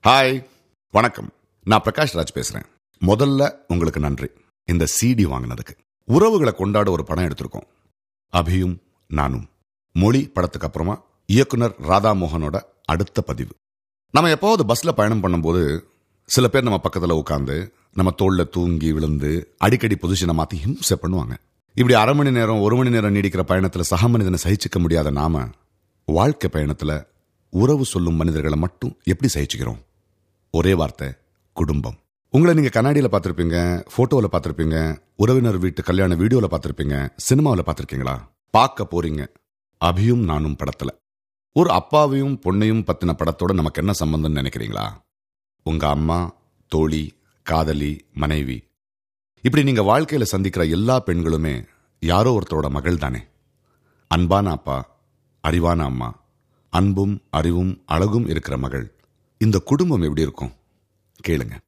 hi வணக்கம் நான் பிரகாஷ் ராஜ் பேசுறேன் முதல்ல உங்களுக்கு நன்றி இந்த சிடி வாங்கினதுக்கு உறவுகளை கொண்டாட ஒரு படம் எடுத்திருக்கோம் அபியும் நானும் மொழி படத்துக்கு அப்புறமா இயக்குனர் ராதா மோகனோட அடுத்த பதிவு நம்ம எப்போது பஸ்ல பயணம் பண்ணும்போது சில பேர் நம்ம பக்கத்துல உட்காந்து நம்ம தோல்ல தூங்கி விழுந்து அடிக்கடி பொசிஷனை மாத்தி ஹிம்சை பண்ணுவாங்க இப்படி அரை மணி நேரம் ஒரு மணி நேரம் நீடிக்கிற பயணத்துல சக மனிதனை சகிச்சுக்க முடியாத நாம வாழ்க்கை பயணத்துல உறவு சொல்லும் மனிதர்களை மட்டும் எப்படி சகிச்சுக்கிறோம் ஒரே வார்த்தை குடும்பம் உங்களை நீங்க கண்ணாடியில பார்த்திருப்பீங்க போட்டோவில் பார்த்திருப்பீங்க உறவினர் வீட்டு கல்யாண வீடியோல பார்த்திருப்பீங்க சினிமாவில் பார்த்திருக்கீங்களா பார்க்க போறீங்க அபியும் நானும் படத்துல ஒரு அப்பாவையும் பொண்ணையும் பத்தின படத்தோட நமக்கு என்ன சம்பந்தம்னு நினைக்கிறீங்களா உங்க அம்மா தோழி காதலி மனைவி இப்படி நீங்க வாழ்க்கையில சந்திக்கிற எல்லா பெண்களுமே யாரோ ஒருத்தரோட மகள் தானே அன்பான அப்பா அறிவான அம்மா அன்பும் அறிவும் அழகும் இருக்கிற மகள் இந்த குடும்பம் எப்படி இருக்கும் கேளுங்க